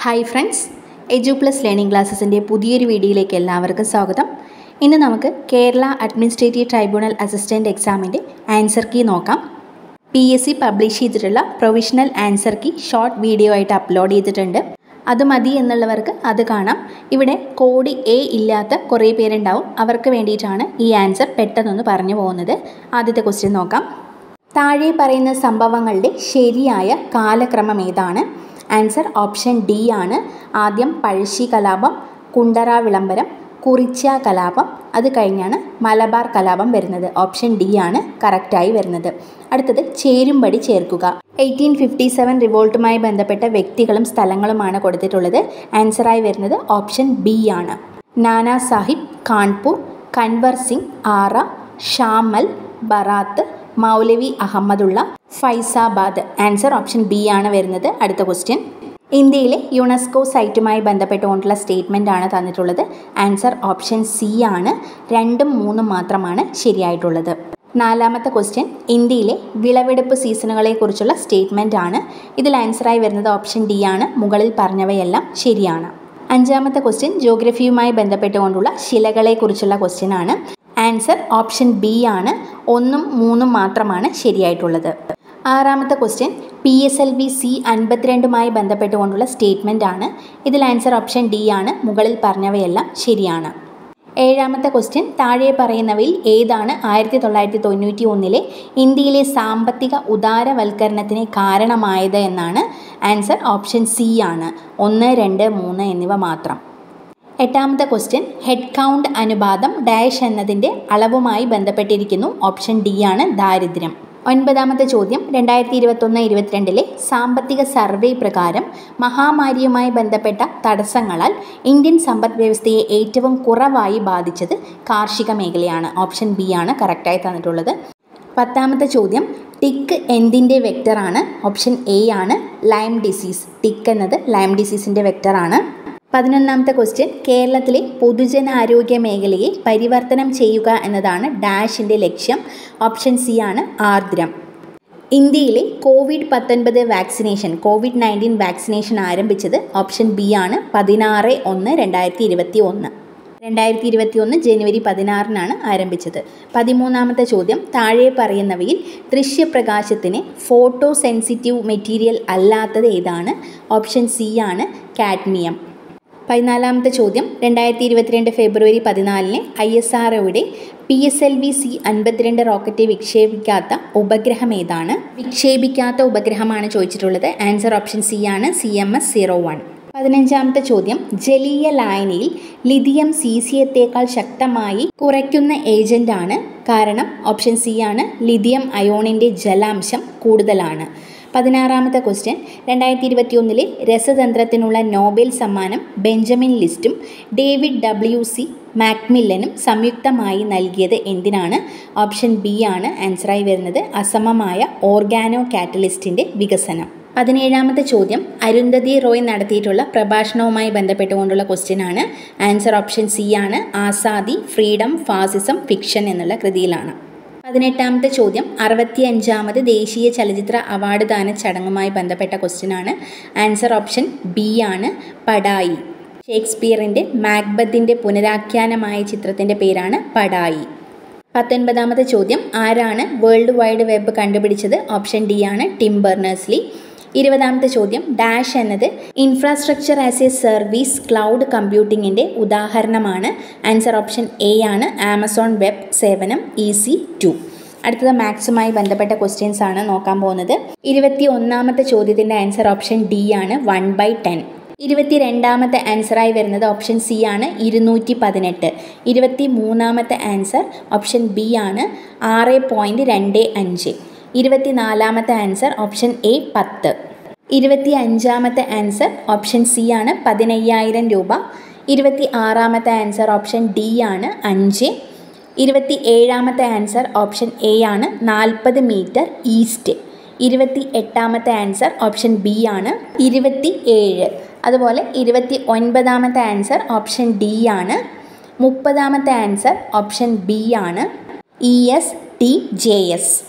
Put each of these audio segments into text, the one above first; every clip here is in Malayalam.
hi friends edu plus learning ക്ലാസ്സസിൻ്റെ പുതിയൊരു വീഡിയോയിലേക്ക് എല്ലാവർക്കും സ്വാഗതം ഇന്ന് നമുക്ക് കേരള അഡ്മിനിസ്ട്രേറ്റീവ് ട്രൈബ്യൂണൽ അസിസ്റ്റൻറ്റ് എക്സാമിൻ്റെ ആൻസർ കീ നോക്കാം പി എസ് സി പബ്ലിഷ് ചെയ്തിട്ടുള്ള provisional answer key short video ആയിട്ട് അപ്ലോഡ് ചെയ്തിട്ടുണ്ട് അത് മതി എന്നുള്ളവർക്ക് അത് കാണാം ഇവിടെ കോഡ് എ ഇല്ലാത്ത കുറേ പേരുണ്ടാവും അവർക്ക് വേണ്ടിയിട്ടാണ് ഈ ആൻസർ പെട്ടെന്നൊന്ന് പറഞ്ഞു പോകുന്നത് ആദ്യത്തെ ക്വസ്റ്റ്യൻ നോക്കാം താഴെ പറയുന്ന സംഭവങ്ങളുടെ ശരിയായ കാലക്രമം ഏതാണ് ആൻസർ ഓപ്ഷൻ ഡി ആണ് ആദ്യം പഴശ്ശി കലാപം കുണ്ടറ വിളംബരം കുറിച്യ കലാപം അത് കഴിഞ്ഞാണ് മലബാർ കലാപം വരുന്നത് ഓപ്ഷൻ ഡി ആണ് കറക്റ്റായി വരുന്നത് അടുത്തത് ചേരുംപടി ചേർക്കുക എയ്റ്റീൻ ഫിഫ്റ്റി സെവൻ റിവോൾട്ടുമായി ബന്ധപ്പെട്ട വ്യക്തികളും സ്ഥലങ്ങളുമാണ് കൊടുത്തിട്ടുള്ളത് ആൻസറായി വരുന്നത് ഓപ്ഷൻ ബി ആണ് നാനാ സാഹിബ് കാൺപൂർ കൻവർ സിംഗ് ആറ ഷാമൽ ബറാത്ത് Maulvi Ahmadullah Faizabad answer option B ആണ് വരുന്നത് അടുത്ത ക്വസ്റ്റ്യൻ ഇന്ത്യയിലെ യുനെസ്കോ സൈറ്റുമായി ബന്ധപ്പെട്ടുകൊണ്ടുള്ള സ്റ്റേറ്റ്മെൻ്റ് ആണ് തന്നിട്ടുള്ളത് ആൻസർ ഓപ്ഷൻ സി ആണ് രണ്ടും മൂന്നും മാത്രമാണ് ശരിയായിട്ടുള്ളത് നാലാമത്തെ ക്വസ്റ്റ്യൻ ഇന്ത്യയിലെ വിളവെടുപ്പ് സീസണുകളെക്കുറിച്ചുള്ള സ്റ്റേറ്റ്മെൻ്റ് ആണ് ഇതിൽ ആൻസറായി വരുന്നത് ഓപ്ഷൻ ഡി ആണ് മുകളിൽ പറഞ്ഞവയെല്ലാം ശരിയാണ് അഞ്ചാമത്തെ ക്വസ്റ്റ്യൻ ജോഗ്രഫിയുമായി ബന്ധപ്പെട്ടുകൊണ്ടുള്ള ശിലകളെക്കുറിച്ചുള്ള ക്വസ്റ്റ്യൻ ആണ് ആൻസർ ഓപ്ഷൻ ബി ആണ് ഒന്നും മൂന്നും മാത്രമാണ് ശരിയായിട്ടുള്ളത് ആറാമത്തെ question P S L V C അൻപത്തിരണ്ടുമായി ബന്ധപ്പെട്ടുകൊണ്ടുള്ള സ്റ്റേറ്റ്മെൻ്റ് ആണ് ഇതിൽ ആൻസർ ഓപ്ഷൻ ഡി ആണ് മുകളിൽ പറഞ്ഞവയെല്ലാം ശരിയാണ് ഏഴാമത്തെ ക്വസ്റ്റ്യൻ താഴെ പറയുന്നവയിൽ ഏതാണ് ആയിരത്തി തൊള്ളായിരത്തി തൊണ്ണൂറ്റി ഒന്നിലെ ഇന്ത്യയിലെ സാമ്പത്തിക ഉദാരവൽക്കരണത്തിന് കാരണമായത് എന്നാണ് ആൻസർ ഓപ്ഷൻ സി ആണ് ഒന്ന് രണ്ട് മൂന്ന് എന്നിവ മാത്രം എട്ടാമത്തെ ക്വസ്റ്റ്യൻ ഹെഡ് കൗണ്ട് അനുപാതം ഡാഷ് എന്നതിൻ്റെ അളവുമായി ബന്ധപ്പെട്ടിരിക്കുന്നു ഓപ്ഷൻ ഡി ആണ് ദാരിദ്ര്യം ഒൻപതാമത്തെ ചോദ്യം രണ്ടായിരത്തി ഇരുപത്തൊന്ന് ഇരുപത്തിരണ്ടിലെ സാമ്പത്തിക സർവേ പ്രകാരം മഹാമാരിയുമായി ബന്ധപ്പെട്ട തടസ്സങ്ങളാൽ ഇന്ത്യൻ സമ്പദ് വ്യവസ്ഥയെ ഏറ്റവും കുറവായി ബാധിച്ചത് കാർഷിക മേഖലയാണ് ഓപ്ഷൻ ബി ആണ് കറക്റ്റായി തന്നിട്ടുള്ളത് പത്താമത്തെ ചോദ്യം ടിക്ക് എന്തിൻ്റെ വെക്റ്ററാണ് ഓപ്ഷൻ എ ആണ് ലൈം ഡിസീസ് ടിക്ക് എന്നത് ലൈം ഡിസീസിൻ്റെ വെക്റ്ററാണ് പതിനൊന്നാമത്തെ ക്വസ്റ്റ്യൻ കേരളത്തിലെ പൊതുജനാരോഗ്യ മേഖലയെ പരിവർത്തനം ചെയ്യുക എന്നതാണ് ഡാഷിൻ്റെ ലക്ഷ്യം ഓപ്ഷൻ സി ആണ് ആർദ്രം ഇന്ത്യയിലെ കോവിഡ് പത്തൊൻപത് വാക്സിനേഷൻ കോവിഡ് നയൻറ്റീൻ വാക്സിനേഷൻ ആരംഭിച്ചത് ഓപ്ഷൻ ബി ആണ് പതിനാറ് ഒന്ന് രണ്ടായിരത്തി ഇരുപത്തി ഒന്ന് രണ്ടായിരത്തി ഇരുപത്തി ഒന്ന് ജനുവരി പതിനാറിനാണ് ആരംഭിച്ചത് പതിമൂന്നാമത്തെ ചോദ്യം താഴെ പറയുന്നവയിൽ ദൃശ്യപ്രകാശത്തിന് ഫോട്ടോ സെൻസിറ്റീവ് മെറ്റീരിയൽ അല്ലാത്തത് ഏതാണ് ഓപ്ഷൻ സി ആണ് കാഡ്മിയം പതിനാലാമത്തെ ചോദ്യം രണ്ടായിരത്തി ഇരുപത്തിരണ്ട് ഫെബ്രുവരി പതിനാലിന് ഐ എസ് ആർ ഒയുടെ P S L V C അൻപത്തിരണ്ട് റോക്കറ്റ് വിക്ഷേപിക്കാത്ത ഉപഗ്രഹം ഏതാണ് വിക്ഷേപിക്കാത്ത ഉപഗ്രഹമാണ് ചോദിച്ചിട്ടുള്ളത് ആൻസർ ഓപ്ഷൻ സി ആണ് C M S zero one പതിനഞ്ചാമത്തെ ചോദ്യം ജലീയ ലായനിയിൽ ലിഥിയം സീസിയത്തേക്കാൾ ശക്തമായി കുറയ്ക്കുന്ന ഏജന്റാണ് കാരണം ഓപ്ഷൻ സി ആണ് ലിഥിയം അയോണിൻ്റെ ജലാംശം കൂടുതലാണ് പതിനാറാമത്തെ ക്വസ്റ്റ്യൻ രണ്ടായിരത്തി ഇരുപത്തി ഒന്നിലെ രസതന്ത്രത്തിനുള്ള നോബൽ സമ്മാനം ബെഞ്ചമിൻ ലിസ്റ്റും ഡേവിഡ് ഡബ്ല്യു സി മാക്മില്ലനും സംയുക്തമായി നൽകിയത് എന്തിനാണ് ഓപ്ഷൻ ബി ആണ് ആൻസറായി വരുന്നത് അസമമായ ഓർഗാനോ കാറ്റലിസ്റ്റിൻ്റെ വികസനം പതിനേഴാമത്തെ ചോദ്യം അരുന്ധതി റോയ് നടത്തിയിട്ടുള്ള പ്രഭാഷണവുമായി ബന്ധപ്പെട്ടുകൊണ്ടുള്ള ക്വസ്റ്റ്യൻ ആണ് ആൻസർ ഓപ്ഷൻ സി ആണ് ആസാദി ഫ്രീഡം ഫാസിസം ഫിക്ഷൻ എന്നുള്ള കൃതിയിലാണ് പതിനെട്ടാമത്തെ ചോദ്യം അറുപത്തിയഞ്ചാമത് ദേശീയ ചലച്ചിത്ര അവാർഡ് ദാന ചടങ്ങുമായി ബന്ധപ്പെട്ട ക്വസ്റ്റ്യൻ ആണ് ആൻസർ ഓപ്ഷൻ ബി ആണ് പടായി ഷേക്സ്പിയറിൻ്റെ മാക്ബത്തിൻ്റെ പുനരാഖ്യാനമായ ചിത്രത്തിൻ്റെ പേരാണ് പടായി പത്തൊൻപതാമത്തെ ചോദ്യം ആരാണ് വേൾഡ് വൈഡ് വെബ് കണ്ടുപിടിച്ചത് ഓപ്ഷൻ ഡി ആണ് ടിം ബെർണേഴ്സ്ലി ഇരുപതാമത്തെ ചോദ്യം ഡാഷ് എന്നത് infrastructure as a service cloud കമ്പ്യൂട്ടിങ്ങിൻ്റെ ഉദാഹരണമാണ് ആൻസർ ഓപ്ഷൻ എ ആണ് ആമസോൺ വെബ് സേവനം ഇ സി ടു അടുത്തത് മാത്സുമായി ബന്ധപ്പെട്ട ക്വസ്റ്റ്യൻസ് ആണ് നോക്കാൻ പോകുന്നത് ഇരുപത്തി ഒന്നാമത്തെ ചോദ്യത്തിൻ്റെ ആൻസർ ഓപ്ഷൻ ഡി ആണ് വൺ ബൈ ടെൻ ഇരുപത്തി രണ്ടാമത്തെ ആൻസറായി വരുന്നത് ഓപ്ഷൻ സി ആണ് ഇരുന്നൂറ്റി പതിനെട്ട് ഇരുപത്തി മൂന്നാമത്തെ ആൻസർ ഓപ്ഷൻ ബി ആണ് ആറ് പോയിൻറ്റ് രണ്ട് അഞ്ച് ഇരുപത്തി നാലാമത്തെ ആൻസർ ഓപ്ഷൻ എ പത്ത് ഇരുപത്തി അഞ്ചാമത്തെ ആൻസർ ഓപ്ഷൻ സി ആണ് പതിനയ്യായിരം രൂപ ഇരുപത്തി ആറാമത്തെ ആൻസർ ഓപ്ഷൻ ഡി ആണ് അഞ്ച് ഇരുപത്തി ഏഴാമത്തെ ആൻസർ ഓപ്ഷൻ എ ആണ് നാൽപ്പത് മീറ്റർ ഈസ്റ്റ് ഇരുപത്തി എട്ടാമത്തെ ആൻസർ ഓപ്ഷൻ ബി ആണ് ഇരുപത്തി ഏഴ് അതുപോലെ ഇരുപത്തി ഒൻപതാമത്തെ ആൻസർ ഓപ്ഷൻ ഡി ആണ് മുപ്പതാമത്തെ ആൻസർ ഓപ്ഷൻ ബി ആണ് E S T J S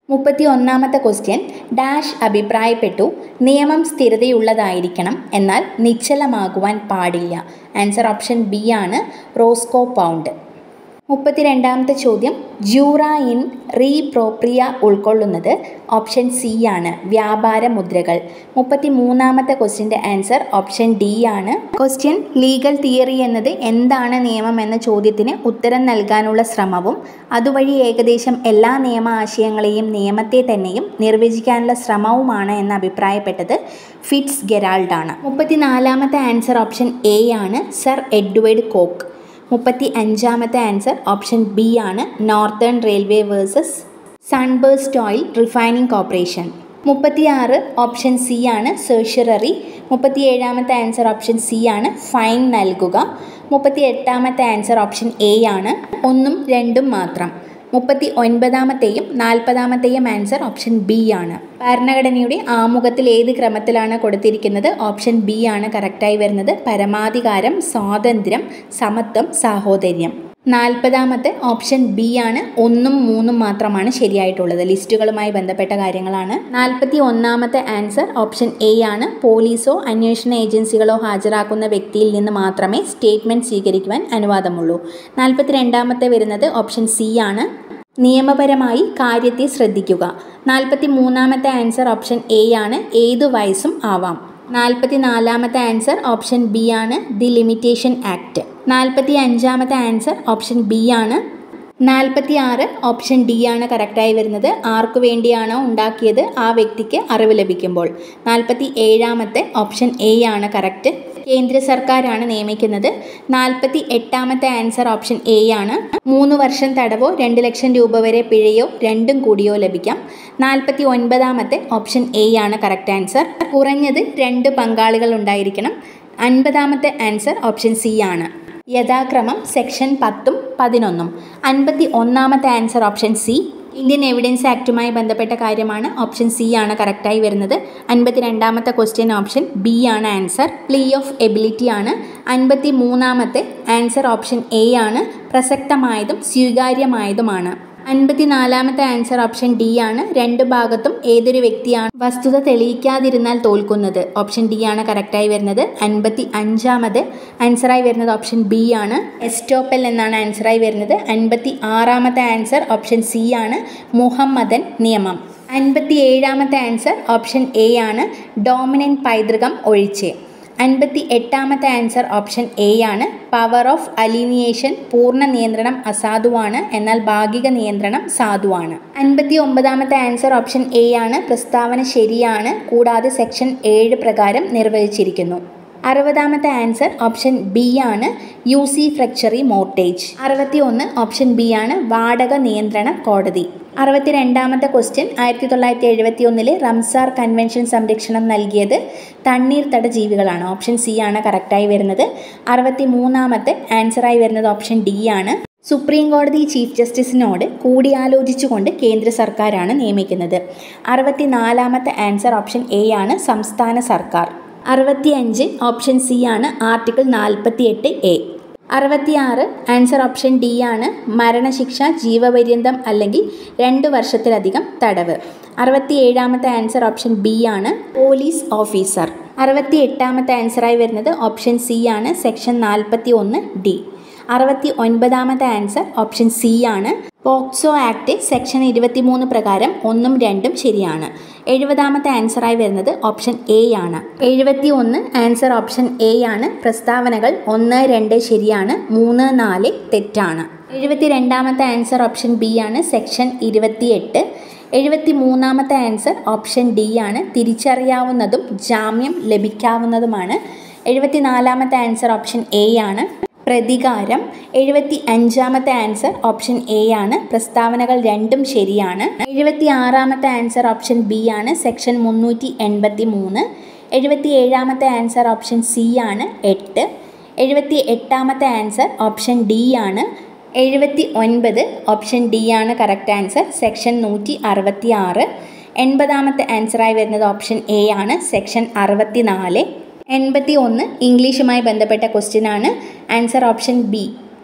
മുപ്പത്തി ഒന്നാമത്തെ ക്വസ്റ്റ്യൻ ഡാഷ് അഭിപ്രായപ്പെട്ടു നിയമം സ്ഥിരതയുള്ളതായിരിക്കണം എന്നാൽ നിശ്ചലമാകുവാൻ പാടില്ല ആൻസർ ഓപ്ഷൻ ബി ആണ് റോസ്കോ പൗണ്ട് മുപ്പത്തിരണ്ടാമത്തെ ചോദ്യം ജൂറ ഇൻ റീപ്രോപ്രിയ ഉൾക്കൊള്ളുന്നത് ഓപ്ഷൻ സി ആണ് വ്യാപാര മുദ്രകൾ മുപ്പത്തി മൂന്നാമത്തെ ക്വസ്റ്റ്യൻ്റെ ആൻസർ ഓപ്ഷൻ ഡി ആണ് ക്വസ്റ്റ്യൻ ലീഗൽ തിയറി എന്നത് എന്താണ് നിയമം എന്ന ചോദ്യത്തിന് ഉത്തരം നൽകാനുള്ള ശ്രമവും അതുവഴി ഏകദേശം എല്ലാ നിയമ ആശയങ്ങളെയും നിയമത്തെ തന്നെയും നിർവചിക്കാനുള്ള ശ്രമവുമാണ് എന്ന് അഭിപ്രായപ്പെട്ടത് ഫിറ്റ്സ് ഗെറാൾഡാണ് മുപ്പത്തിനാലാമത്തെ ആൻസർ ഓപ്ഷൻ എ ആണ് സർ എഡ്വേർഡ് കോക്ക് മുപ്പത്തി അഞ്ചാമത്തെ ആൻസർ ഓപ്ഷൻ ബി ആണ് Northern Railway versus Sunburst Oil Refining Corporation മുപ്പത്തിയാറ് ഓപ്ഷൻ സി ആണ് സെർഷററി മുപ്പത്തി ഏഴാമത്തെ ആൻസർ ഓപ്ഷൻ സി ആണ് ഫൈൻ നൽകുക മുപ്പത്തി എട്ടാമത്തെ ആൻസർ ഓപ്ഷൻ എ ആണ് ഒന്നും രണ്ടും മാത്രം മുപ്പത്തി ഒൻപതാമത്തെയും നാൽപ്പതാമത്തെയും ആൻസർ ഓപ്ഷൻ ബി ആണ് ഭരണഘടനയുടെ ആമുഖത്തിൽ ഏത് ക്രമത്തിലാണ് കൊടുത്തിരിക്കുന്നത് ഓപ്ഷൻ ബി ആണ് കറക്റ്റായി വരുന്നത് പരമാധികാരം സ്വാതന്ത്ര്യം സമത്വം സാഹോദര്യം നാൽപ്പതാമത്തെ ഓപ്ഷൻ ബി ആണ് ഒന്നും മൂന്നും മാത്രമാണ് ശരിയായിട്ടുള്ളത് ലിസ്റ്റുകളുമായി ബന്ധപ്പെട്ട കാര്യങ്ങളാണ് നാൽപ്പത്തി ഒന്നാമത്തെ ആൻസർ ഓപ്ഷൻ എ ആണ് പോലീസോ അന്വേഷണ ഏജൻസികളോ ഹാജരാക്കുന്ന വ്യക്തിയിൽ നിന്ന് മാത്രമേ സ്റ്റേറ്റ്മെൻറ്റ് സ്വീകരിക്കുവാൻ അനുവാദമുള്ളൂ നാൽപ്പത്തി രണ്ടാമത്തെ വരുന്നത് ഓപ്ഷൻ സി ആണ് നിയമപരമായി കാര്യത്തെ ശ്രദ്ധിക്കുക നാൽപ്പത്തി മൂന്നാമത്തെ ആൻസർ ഓപ്ഷൻ എ ആണ് ഏതു വയസ്സും ആവാം നാൽപ്പത്തി നാലാമത്തെ answer option B the the limitation act നാൽപ്പത്തി അഞ്ചാമത്തെ ആൻസർ ഓപ്ഷൻ ബി ആണ് നാൽപ്പത്തി ആറ് ഓപ്ഷൻ ഡി ആണ് കറക്റ്റായി വരുന്നത് ആർക്കു വേണ്ടിയാണോ ഉണ്ടാക്കിയത് ആ വ്യക്തിക്ക് അറിവ് ലഭിക്കുമ്പോൾ നാൽപ്പത്തി ഏഴാമത്തെ ഓപ്ഷൻ എ ആണ് കറക്റ്റ് കേന്ദ്ര സർക്കാരാണ് നിയമിക്കുന്നത് നാൽപ്പത്തി എട്ടാമത്തെ ആൻസർ ഓപ്ഷൻ എ ആണ് മൂന്ന് വർഷം തടവോ രണ്ട് ലക്ഷം രൂപ വരെ പിഴയോ രണ്ടും കൂടിയോ ലഭിക്കാം നാൽപ്പത്തി ഒൻപതാമത്തെ ഓപ്ഷൻ എ ആണ് കറക്റ്റ് ആൻസർ കുറഞ്ഞത് രണ്ട് പങ്കാളികൾ ഉണ്ടായിരിക്കണം അൻപതാമത്തെ ആൻസർ ഓപ്ഷൻ സി ആണ് യഥാക്രമം സെക്ഷൻ പത്തും പതിനൊന്നും അൻപത്തി ഒന്നാമത്തെ answer option C Indian evidence ആക്റ്റുമായി ബന്ധപ്പെട്ട കാര്യമാണ് ഓപ്ഷൻ സി ആണ് കറക്റ്റായി വരുന്നത് അൻപത്തി രണ്ടാമത്തെ ക്വസ്റ്റ്യൻ ഓപ്ഷൻ ബി ആണ് ആൻസർ പ്ലീ ഓഫ് എബിലിറ്റി ആണ് അൻപത്തി മൂന്നാമത്തെ ആൻസർ ഓപ്ഷൻ എ ആണ് പ്രസക്തമായതും സ്വീകാര്യമായതുമാണ് അൻപത്തിനാലാമത്തെ ആൻസർ ഓപ്ഷൻ ഡി ആണ് രണ്ട് ഭാഗത്തും ഏതൊരു വ്യക്തിയാണ് വസ്തുത തെളിയിക്കാതിരുന്നാൽ തോൽക്കുന്നത് ഓപ്ഷൻ ഡി ആണ് കറക്റ്റായി വരുന്നത് അൻപത്തി അഞ്ചാമത് ആൻസറായി വരുന്നത് ഓപ്ഷൻ ബി ആണ് എസ്റ്റോപ്പൽ എന്നാണ് ആൻസറായി വരുന്നത് അൻപത്തി ആറാമത്തെ ആൻസർ ഓപ്ഷൻ സി ആണ് മുഹമ്മദൻ നിയമം അൻപത്തി ഏഴാമത്തെ ആൻസർ ഓപ്ഷൻ എ ആണ് ഡോമിനൻ്റ് പൈതൃകം ഒഴിച്ച് അൻപത്തി എട്ടാമത്തെ ആൻസർ ഓപ്ഷൻ എ ആണ് പവർ ഓഫ് അലിനിയേഷൻ പൂർണ്ണ നിയന്ത്രണം അസാധുവാണ് എന്നാൽ ഭാഗിക നിയന്ത്രണം സാധുവാണ് അൻപത്തി ഒമ്പതാമത്തെ ആൻസർ ഓപ്ഷൻ എ ആണ് പ്രസ്താവന ശരിയാണ് കൂടാതെ സെക്ഷൻ ഏഴ് പ്രകാരം നിർവഹിച്ചിരിക്കുന്നു അറുപതാമത്തെ ആൻസർ ഓപ്ഷൻ ബി ആണ് യു സി ഫ്രക്ചറി മോർട്ടേജ് അറുപത്തി ഒന്ന് ഓപ്ഷൻ ബി ആണ് വാടക നിയന്ത്രണ കോടതി അറുപത്തി രണ്ടാമത്തെ ക്വസ്റ്റ്യൻ ആയിരത്തി തൊള്ളായിരത്തി എഴുപത്തി ഒന്നിലെ റംസാർ കൺവെൻഷൻ സംരക്ഷണം നൽകിയത് തണ്ണീർത്തട ജീവികളാണ് ഓപ്ഷൻ സി ആണ് കറക്റ്റായി വരുന്നത് അറുപത്തി മൂന്നാമത്തെ ആൻസറായി വരുന്നത് ഓപ്ഷൻ ഡി ആണ് സുപ്രീം കോടതി ചീഫ് ജസ്റ്റിസിനോട് കൂടിയാലോചിച്ചുകൊണ്ട് കേന്ദ്ര സർക്കാരാണ് നിയമിക്കുന്നത് അറുപത്തി നാലാമത്തെ ആൻസർ ഓപ്ഷൻ എ ആണ് സംസ്ഥാന സർക്കാർ അറുപത്തിയഞ്ച് ഓപ്ഷൻ സി ആണ് ആർട്ടിക്കിൾ നാൽപ്പത്തി എട്ട് എ അറുപത്തിയാറ് ആൻസർ ഓപ്ഷൻ ഡി ആണ് മരണശിക്ഷ ജീവപര്യന്തം അല്ലെങ്കിൽ രണ്ട് വർഷത്തിലധികം തടവ് അറുപത്തി ഏഴാമത്തെ ആൻസർ ഓപ്ഷൻ ബി ആണ് പോലീസ് ഓഫീസർ അറുപത്തി എട്ടാമത്തെ ആൻസറായി വരുന്നത് ഓപ്ഷൻ സി ആണ് സെക്ഷൻ നാൽപ്പത്തി ഒന്ന് ഡി അറുപത്തി ഒൻപതാമത്തെ ആൻസർ ഓപ്ഷൻ സി ആണ് പോക്സോ ആക്ട് സെക്ഷൻ ഇരുപത്തിമൂന്ന് പ്രകാരം ഒന്നും രണ്ടും ശരിയാണ് എഴുപതാമത്തെ ആൻസറായി വരുന്നത് ഓപ്ഷൻ എ ആണ് എഴുപത്തി ഒന്ന് ആൻസർ ഓപ്ഷൻ എ ആണ് പ്രസ്താവനകൾ ഒന്ന് രണ്ട് ശരിയാണ് മൂന്ന് നാല് തെറ്റാണ് എഴുപത്തി രണ്ടാമത്തെ ആൻസർ ഓപ്ഷൻ ബി ആണ് സെക്ഷൻ ഇരുപത്തിയെട്ട് എഴുപത്തി മൂന്നാമത്തെ ആൻസർ ഓപ്ഷൻ ഡി ആണ് തിരിച്ചറിയാവുന്നതും ജാമ്യം ലഭിക്കാവുന്നതുമാണ് എഴുപത്തി നാലാമത്തെ ആൻസർ ഓപ്ഷൻ എ ആണ് പ്രതികാരം എഴുപത്തി അഞ്ചാമത്തെ ആൻസർ ഓപ്ഷൻ എ ആണ് പ്രസ്താവനകൾ രണ്ടും ശരിയാണ് എഴുപത്തി ആറാമത്തെ ആൻസർ ഓപ്ഷൻ ബി ആണ് സെക്ഷൻ മുന്നൂറ്റി എൺപത്തി മൂന്ന് എഴുപത്തി ഏഴാമത്തെ ആൻസർ ഓപ്ഷൻ സി ആണ് എട്ട് എഴുപത്തി എട്ടാമത്തെ ആൻസർ ഓപ്ഷൻ ഡി ആണ് എഴുപത്തി ഒൻപത് ഓപ്ഷൻ ഡി ആണ് കറക്റ്റ് ആൻസർ സെക്ഷൻ നൂറ്റി അറുപത്തി ആറ് എൺപതാമത്തെ ആൻസറായി വരുന്നത് ഓപ്ഷൻ എ ആണ് സെക്ഷൻ അറുപത്തി നാല് എൺപത്തി ഒന്ന് ഇംഗ്ലീഷുമായി ബന്ധപ്പെട്ട ക്വസ്റ്റ്യൻ ആണ് answer option B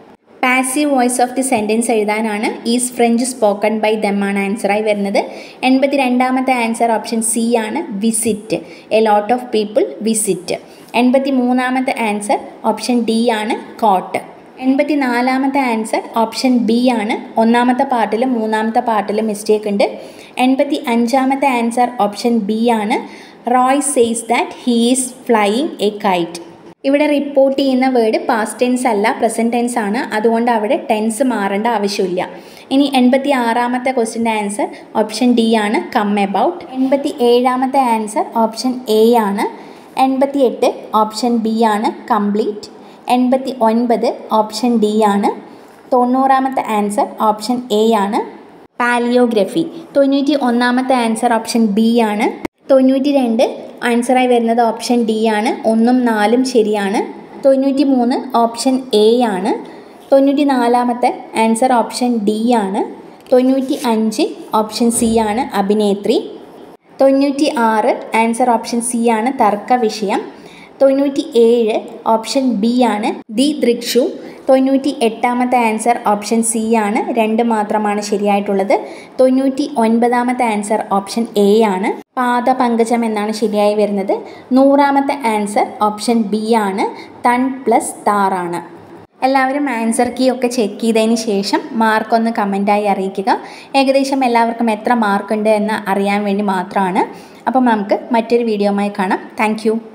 passive voice of the sentence എഴുതാനാണ് is French spoken by them ആണ് ആൻസറായി വരുന്നത് എൺപത്തി രണ്ടാമത്തെ ആൻസർ ഓപ്ഷൻ സി ആണ് visit a lot of people visit എൺപത്തി മൂന്നാമത്തെ ആൻസർ ഓപ്ഷൻ ഡി ആണ് കോട്ട് എൺപത്തി നാലാമത്തെ ആൻസർ ഓപ്ഷൻ ബി ആണ് ഒന്നാമത്തെ പാർട്ടിലും മൂന്നാമത്തെ പാർട്ടിലും മിസ്റ്റേക്ക് ഉണ്ട് എൺപത്തി അഞ്ചാമത്തെ ആൻസർ ഓപ്ഷൻ ബി ആണ് Roy says that he is flying a kite ഇവിടെ റിപ്പോർട്ട് ചെയ്യുന്ന വേർഡ് പാസ്റ്റ് ടെൻസ് അല്ല പ്രസൻറ്റ് ടെൻസ് ആണ് അതുകൊണ്ട് അവിടെ ടെൻസ് മാറേണ്ട ആവശ്യമില്ല ഇനി എൺപത്തി ആറാമത്തെ ക്വസ്റ്റിൻ്റെ ആൻസർ ഓപ്ഷൻ ഡി ആണ് കം എബൌട്ട് എൺപത്തി ഏഴാമത്തെ ആൻസർ ഓപ്ഷൻ എ ആണ് എൺപത്തി എട്ട് ഓപ്ഷൻ ബി ആണ് കംപ്ലീറ്റ് എൺപത്തി ഒൻപത് ഓപ്ഷൻ ഡി ആണ് തൊണ്ണൂറാമത്തെ ആൻസർ ഓപ്ഷൻ എ ആണ് പാലിയോഗ്രഫി തൊണ്ണൂറ്റി ഒന്നാമത്തെ ആൻസർ ഓപ്ഷൻ ബി ആണ് തൊണ്ണൂറ്റി രണ്ട് ആൻസറായി വരുന്നത് ഓപ്ഷൻ ഡി ആണ് ഒന്നും നാലും ശരിയാണ് തൊണ്ണൂറ്റി മൂന്ന് ഓപ്ഷൻ എ ആണ് തൊണ്ണൂറ്റി നാലാമത്തെ ആൻസർ ഓപ്ഷൻ ഡി ആണ് തൊണ്ണൂറ്റി അഞ്ച് ഓപ്ഷൻ സി ആണ് അഭിനേത്രി തൊണ്ണൂറ്റി ആറ് ആൻസർ ഓപ്ഷൻ സി ആണ് തർക്ക വിഷയം തൊണ്ണൂറ്റി ഏഴ് ഓപ്ഷൻ ബി ആണ് ദി ദൃക്ഷു തൊണ്ണൂറ്റി എട്ടാമത്തെ ആൻസർ ഓപ്ഷൻ സി ആണ് രണ്ട് മാത്രമാണ് ശരിയായിട്ടുള്ളത് തൊണ്ണൂറ്റി ഒൻപതാമത്തെ ആൻസർ ഓപ്ഷൻ എ ആണ് പാദപങ്കജം എന്നാണ് ശരിയായി വരുന്നത് നൂറാമത്തെ ആൻസർ ഓപ്ഷൻ ബി ആണ് തൺ പ്ലസ് താറാണ് എല്ലാവരും ആൻസർ കീ ഒക്കെ ചെക്ക് ചെയ്തതിന് ശേഷം മാർക്കൊന്ന് കമൻറ്റായി അറിയിക്കുക ഏകദേശം എല്ലാവർക്കും എത്ര മാർക്കുണ്ട് എന്ന് അറിയാൻ വേണ്ടി മാത്രമാണ് അപ്പം നമുക്ക് മറ്റൊരു വീഡിയോയുമായി കാണാം താങ്ക്